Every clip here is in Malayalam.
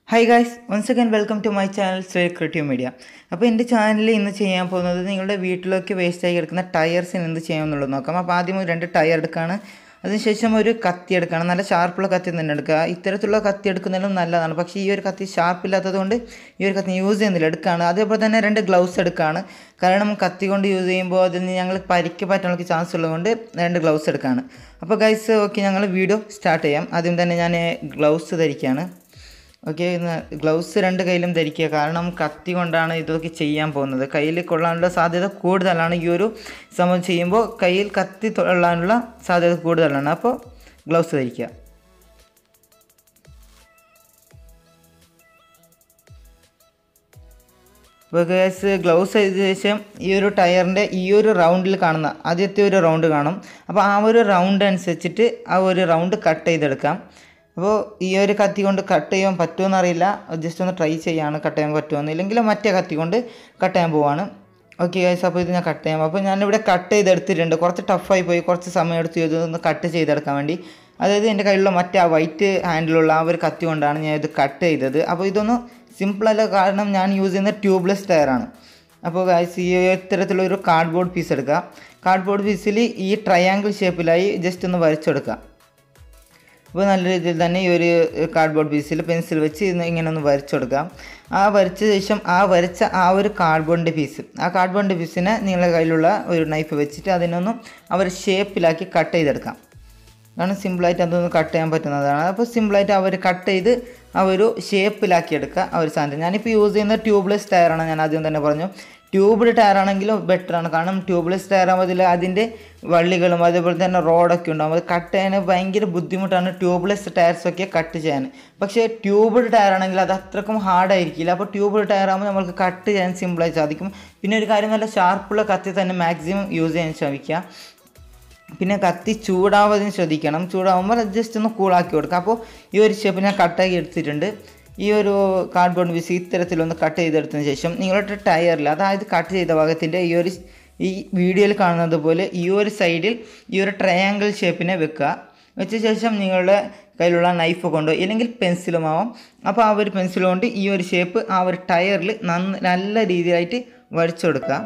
high guys once again welcome to my channel Sree Creative Media അപ്പോൾ എൻ്റെ ചാനലിൽ ഇന്ന് ചെയ്യാൻ പോകുന്നത് നിങ്ങളുടെ വീട്ടിലൊക്കെ വേസ്റ്റായി കിടക്കുന്ന ടയർസിന് എന്ത് ചെയ്യാമെന്നുള്ളത് നോക്കാം അപ്പോൾ ആദ്യം ഒരു രണ്ട് ടയർ എടുക്കുകയാണ് അതിനുശേഷം ഒരു കത്തി എടുക്കുകയാണ് നല്ല ഷാർപ്പുള്ള കത്തി തന്നെ എടുക്കുക ഇത്തരത്തിലുള്ള കത്തി എടുക്കുന്നതിലും നല്ലതാണ് പക്ഷേ ഈ ഒരു കത്തി ഷാർപ്പില്ലാത്തത് കൊണ്ട് ഈ ഒരു കത്തി യൂസ് ചെയ്യുന്നില്ല എടുക്കുകയാണ് അതേപോലെ തന്നെ രണ്ട് ഗ്ലൗസ് എടുക്കുകയാണ് കാരണം കത്തി കൊണ്ട് യൂസ് ചെയ്യുമ്പോൾ അതിൽ നിന്ന് ഞങ്ങൾ പരിക്ക് പറ്റാനുള്ള ചാൻസ് ഉള്ളതുകൊണ്ട് രണ്ട് ഗ്ലൗസ് എടുക്കുകയാണ് അപ്പോൾ ഗൈസ് ഓക്കെ ഞങ്ങൾ വീഡിയോ സ്റ്റാർട്ട് ചെയ്യാം ആദ്യം തന്നെ ഞാൻ ഗ്ലൗസ് ധരിക്കുകയാണ് ഓക്കെ ഗ്ലൗസ് രണ്ട് കയ്യിലും ധരിക്കുക കാരണം കത്തി കൊണ്ടാണ് ഇതൊക്കെ ചെയ്യാൻ പോകുന്നത് കയ്യിൽ കൊള്ളാനുള്ള സാധ്യത കൂടുതലാണ് ഈ ഒരു സംഭവം ചെയ്യുമ്പോൾ കയ്യിൽ കത്തി കൊള്ളാനുള്ള സാധ്യത കൂടുതലാണ് അപ്പോൾ ഗ്ലൗസ് ധരിക്കുക ഇപ്പോൾ ഗ്യാസ് ഗ്ലൗസ് ചെയ്ത ശേഷം ഈ ഒരു ടയറിൻ്റെ ഈ ഒരു റൗണ്ടിൽ കാണുന്ന ആദ്യത്തെ ഒരു റൗണ്ട് കാണും അപ്പോൾ ആ ഒരു റൗണ്ട് അനുസരിച്ചിട്ട് ആ ഒരു റൗണ്ട് കട്ട് ചെയ്തെടുക്കാം അപ്പോൾ ഈ ഒരു കത്തി കൊണ്ട് കട്ട് ചെയ്യാൻ പറ്റുമെന്ന് അറിയില്ല ജസ്റ്റ് ഒന്ന് ട്രൈ ചെയ്യാണ് കട്ട് ചെയ്യാൻ പറ്റുമെന്ന് ഇല്ലെങ്കിൽ മറ്റേ കത്തി കൊണ്ട് കട്ട് ചെയ്യാൻ പോവാണ് ഓക്കെ ഗൈസ് അപ്പോൾ ഇത് ഞാൻ കട്ട് ചെയ്യാം അപ്പോൾ ഞാനിവിടെ കട്ട് ചെയ്തെടുത്തിട്ടുണ്ട് കുറച്ച് ടഫായി പോയി കുറച്ച് സമയം എടുത്ത് ഇതൊന്ന് കട്ട് ചെയ്തെടുക്കാൻ വേണ്ടി അതായത് എൻ്റെ കയ്യിലുള്ള മറ്റേ ആ വൈറ്റ് ഹാൻഡിലുള്ള ആ ഒരു കത്തി കൊണ്ടാണ് ഞാൻ ഇത് കട്ട് ചെയ്തത് അപ്പോൾ ഇതൊന്ന് സിമ്പിളല്ല കാരണം ഞാൻ യൂസ് ചെയ്യുന്ന ട്യൂബ്ലെസ് ടയറാണ് അപ്പോൾ ഗൈസ് ഈ ഇത്തരത്തിലുള്ള ഒരു കാർഡ്ബോർഡ് പീസ് എടുക്കുക കാർഡ്ബോർഡ് പീസിൽ ഈ ട്രയാങ്കിൾ ഷേപ്പിലായി ജസ്റ്റ് ഒന്ന് വരച്ചെടുക്കുക അപ്പോൾ നല്ല രീതിയിൽ തന്നെ ഈ ഒരു കാർഡ്ബോർഡ് പീസിൽ പെൻസിൽ വെച്ച് ഇങ്ങനെ ഒന്ന് വരച്ചെടുക്കാം ആ വരച്ച ശേഷം ആ വരച്ച ആ ഒരു കാർഡ്ബോർഡിൻ്റെ പീസ് ആ കാർഡ്ബോർഡിൻ്റെ പീസിനെ നിങ്ങളുടെ കയ്യിലുള്ള ഒരു നൈഫ് വെച്ചിട്ട് അതിനൊന്ന് ആ ഒരു ഷേപ്പിലാക്കി കട്ട് ചെയ്തെടുക്കാം കാരണം സിമ്പിളായിട്ട് അതൊന്ന് കട്ട് ചെയ്യാൻ പറ്റുന്നതാണ് അപ്പോൾ സിമ്പിളായിട്ട് അവർ കട്ട് ചെയ്ത് ആ ഒരു ഷേപ്പിലാക്കി എടുക്കുക ആ ഒരു സാധനം ഞാനിപ്പോൾ യൂസ് ചെയ്യുന്ന ട്യൂബ്ലെസ് ടയറാണ് ഞാൻ ആദ്യം തന്നെ പറഞ്ഞു ട്യൂബ്ഡ് ടയർ ആണെങ്കിലും ബെറ്ററാണ് കാരണം ട്യൂബ്ലെസ് ടയർ ആകുമ്പോൾ അതിൽ അതിൻ്റെ വള്ളികളും അതേപോലെ തന്നെ റോഡൊക്കെ ഉണ്ടാകും അത് കട്ട് ചെയ്യാൻ ഭയങ്കര ബുദ്ധിമുട്ടാണ് ട്യൂബ്ലെസ് ടയർസൊക്കെ കട്ട് ചെയ്യാൻ പക്ഷേ ട്യൂബ്ഡ് ടയർ ആണെങ്കിൽ അത് അത്രക്കും ഹാർഡായിരിക്കില്ല അപ്പോൾ ട്യൂബ്ഡ് ടയർ ആകുമ്പോൾ നമുക്ക് കട്ട് ചെയ്യാൻ സിമ്പിളായി സാധിക്കും പിന്നെ ഒരു കാര്യം നല്ല ഷാർപ്പുള്ള കത്തി തന്നെ മാക്സിമം യൂസ് ചെയ്യാൻ ശ്രമിക്കുക പിന്നെ കത്തി ചൂടാവാതിന് ശ്രദ്ധിക്കണം ചൂടാവുമ്പോൾ ജസ്റ്റ് ഒന്ന് കൂളാക്കി കൊടുക്കുക അപ്പോൾ ഈ ഒരു ഷേപ്പ് ഞാൻ കട്ടാക്കി എടുത്തിട്ടുണ്ട് ഈ ഒരു കാർഡ്ബോർഡ് പീസ് ഇത്തരത്തിലൊന്ന് കട്ട് ചെയ്തെടുത്തതിന് ശേഷം നിങ്ങളുടെ ടയറിൽ അതായത് കട്ട് ചെയ്ത ഭാഗത്തിൻ്റെ ഈ ഒരു ഈ വീഡിയോയിൽ കാണുന്നത് പോലെ ഈ ഒരു സൈഡിൽ ഈ ഒരു ട്രയാങ്കിൾ ഷേപ്പിനെ വെക്കുക വെച്ച ശേഷം നിങ്ങളുടെ കയ്യിലുള്ള നൈഫ് കൊണ്ടോ ഇല്ലെങ്കിൽ പെൻസിലുമാവാം അപ്പോൾ ആ ഒരു പെൻസിൽ കൊണ്ട് ഈ ഒരു ഷേപ്പ് ആ ഒരു ടയറിൽ നന്ന നല്ല രീതിയിലായിട്ട് വരച്ചു കൊടുക്കുക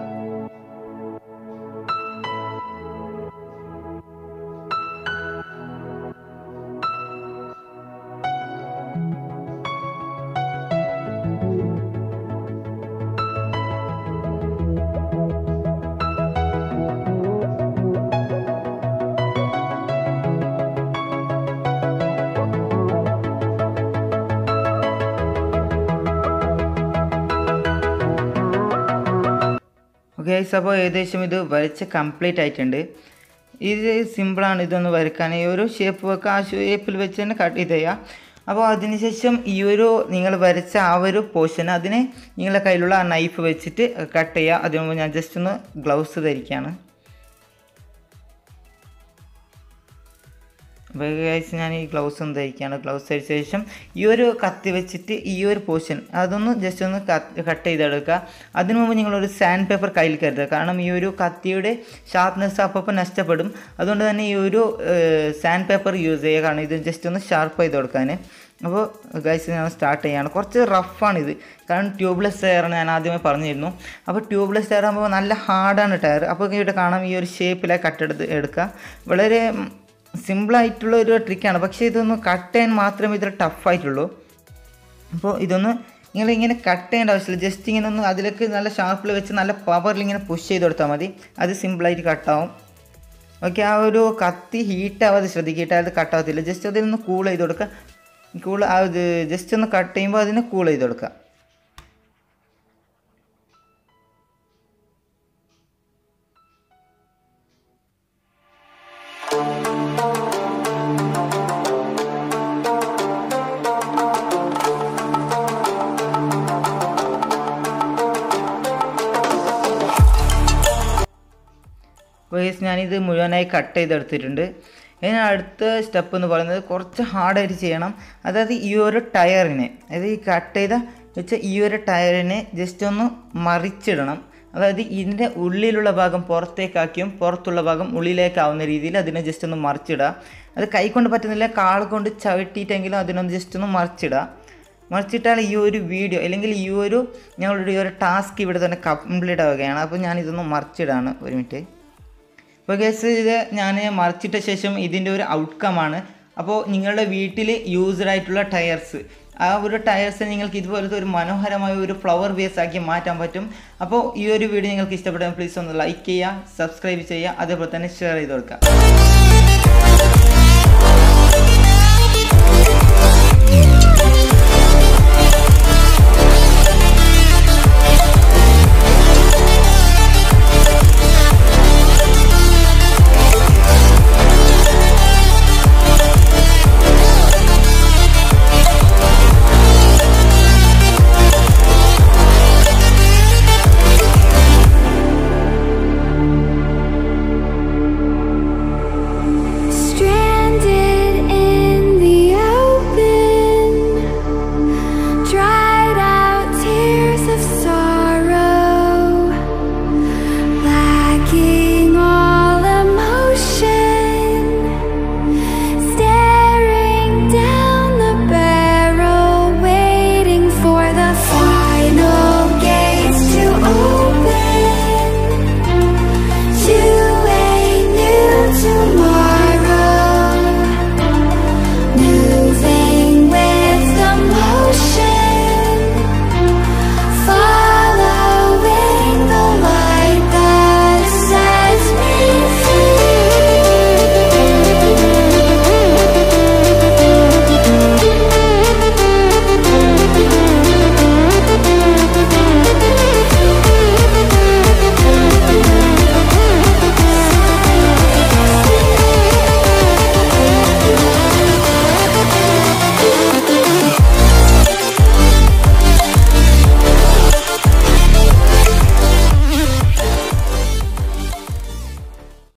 ഓക്കെ അപ്പോൾ ഏകദേശം ഇത് വരച്ച് കംപ്ലീറ്റ് ആയിട്ടുണ്ട് ഇത് സിമ്പിളാണ് ഇതൊന്ന് വരയ്ക്കാൻ ഈ ഒരു ഷേപ്പ് വെക്കുക ആ ഷേപ്പിൽ വെച്ച് തന്നെ കട്ട് ചെയ്ത് ചെയ്യുക അപ്പോൾ അതിനുശേഷം ഈ ഒരു നിങ്ങൾ വരച്ച ആ ഒരു പോർഷൻ അതിനെ നിങ്ങളുടെ കയ്യിലുള്ള ആ നൈഫ് വെച്ചിട്ട് കട്ട് ചെയ്യുക അതിന് മുമ്പ് ഞാൻ ജസ്റ്റ് ഒന്ന് ഗ്ലൗസ് ധരിക്കുകയാണ് അപ്പോൾ ഗൈസ് ഞാൻ ഈ ഗ്ലൗസ് ഒന്ന് ധരിക്കുകയാണ് ഗ്ലൗസ് ധരിച്ച ശേഷം ഈ ഒരു കത്തി വെച്ചിട്ട് ഈ ഒരു പോർഷൻ അതൊന്ന് ജസ്റ്റ് ഒന്ന് കട്ട് ചെയ്തെടുക്കുക അതിനു മുമ്പ് നിങ്ങളൊരു സാൻഡ് പേപ്പർ കയ്യിൽ കരുതുക കാരണം ഈ ഒരു കത്തിയുടെ ഷാർപ്നെസ് അപ്പോൾ നഷ്ടപ്പെടും അതുകൊണ്ട് തന്നെ ഈ ഒരു സാൻഡ് പേപ്പർ യൂസ് ചെയ്യുക കാരണം ഇത് ജസ്റ്റ് ഒന്ന് ഷാർപ്പ് ചെയ്ത് കൊടുക്കാൻ അപ്പോൾ ഗൈസ് ഞാൻ സ്റ്റാർട്ട് ചെയ്യുകയാണ് കുറച്ച് റഫാണിത് കാരണം ട്യൂബ്ലെസ് ടയറാണ് ഞാൻ ആദ്യമേ പറഞ്ഞിരുന്നു അപ്പോൾ ട്യൂബ്ലെസ് ടയർ ആകുമ്പോൾ നല്ല ഹാർഡാണ് ടയർ അപ്പോൾ ഇവിടെ കാണാം ഈ ഒരു ഷേപ്പിലായി കട്ടെടുത്ത് എടുക്കുക വളരെ സിമ്പിളായിട്ടുള്ള ഒരു ട്രിക്കാണ് പക്ഷേ ഇതൊന്ന് കട്ട് ചെയ്യാൻ മാത്രമേ ഇതിൽ ടഫായിട്ടുള്ളൂ അപ്പോൾ ഇതൊന്ന് നിങ്ങളിങ്ങനെ കട്ട് ചെയ്യേണ്ട ആവശ്യമില്ല ജസ്റ്റ് ഇങ്ങനെ ഒന്ന് അതിലേക്ക് നല്ല ഷാർപ്പിൽ വെച്ച് നല്ല പവറിൽ ഇങ്ങനെ പുഷ് ചെയ്ത് കൊടുത്താൽ മതി അത് സിമ്പിളായിട്ട് കട്ടാവും ഓക്കെ ആ ഒരു കത്തി ഹീറ്റ് ആവാതെ ശ്രദ്ധിക്കട്ടെ അത് കട്ടാവത്തില്ല ജസ്റ്റ് അതിനൊന്ന് കൂൾ ചെയ്ത് കൊടുക്കുക കൂൾ അത് ജസ്റ്റ് ഒന്ന് കട്ട് ചെയ്യുമ്പോൾ അതിനെ കൂൾ ചെയ്ത് കൊടുക്കുക വയസ്സ് ഞാനിത് മുഴുവനായി കട്ട് ചെയ്തെടുത്തിട്ടുണ്ട് ഇനി അടുത്ത സ്റ്റെപ്പ് എന്ന് പറയുന്നത് കുറച്ച് ഹാർഡായിട്ട് ചെയ്യണം അതായത് ഈ ഒരു ടയറിനെ അതായത് ഈ കട്ട് ചെയ്ത വെച്ച ഈ ഒരു ടയറിനെ ജസ്റ്റ് ഒന്ന് മറിച്ചിടണം അതായത് ഇതിൻ്റെ ഉള്ളിലുള്ള ഭാഗം പുറത്തേക്കാക്കിയും പുറത്തുള്ള ഭാഗം ഉള്ളിലേക്കാവുന്ന രീതിയിൽ അതിനെ ജസ്റ്റ് ഒന്ന് മറിച്ചിടുക അത് കൈ കൊണ്ട് പറ്റുന്നില്ല കാൾ കൊണ്ട് ചവിട്ടിയിട്ടെങ്കിലും അതിനൊന്ന് ജസ്റ്റ് ഒന്ന് മറിച്ചിടുക മറിച്ചിട്ടാൽ ഈ ഒരു വീഡിയോ അല്ലെങ്കിൽ ഈ ഒരു ഞങ്ങളുടെ ഈ ഒരു ടാസ്ക് ഇവിടെ തന്നെ കംപ്ലീറ്റ് ആവുകയാണ് അപ്പോൾ ഞാൻ ഇതൊന്ന് മറിച്ചിടാണ് ഒരു മിനിറ്റ് അപ്പോൾ ഗസ് ഇത് ഞാൻ മറിച്ചിട്ട ശേഷം ഇതിൻ്റെ ഒരു ഔട്ട്കമാണ് അപ്പോൾ നിങ്ങളുടെ വീട്ടിൽ യൂസ്ഡ് ആയിട്ടുള്ള ടയർസ് ആ ഒരു ടയർസ് നിങ്ങൾക്ക് ഇതുപോലത്തെ ഒരു മനോഹരമായ ഒരു ഫ്ലവർ ബേസ് ആക്കി മാറ്റാൻ പറ്റും അപ്പോൾ ഈ ഒരു വീഡിയോ നിങ്ങൾക്ക് ഇഷ്ടപ്പെട്ടാൽ പ്ലീസ് ഒന്ന് ലൈക്ക് ചെയ്യുക സബ്സ്ക്രൈബ് ചെയ്യുക അതേപോലെ തന്നെ ഷെയർ ചെയ്ത് കൊടുക്കുക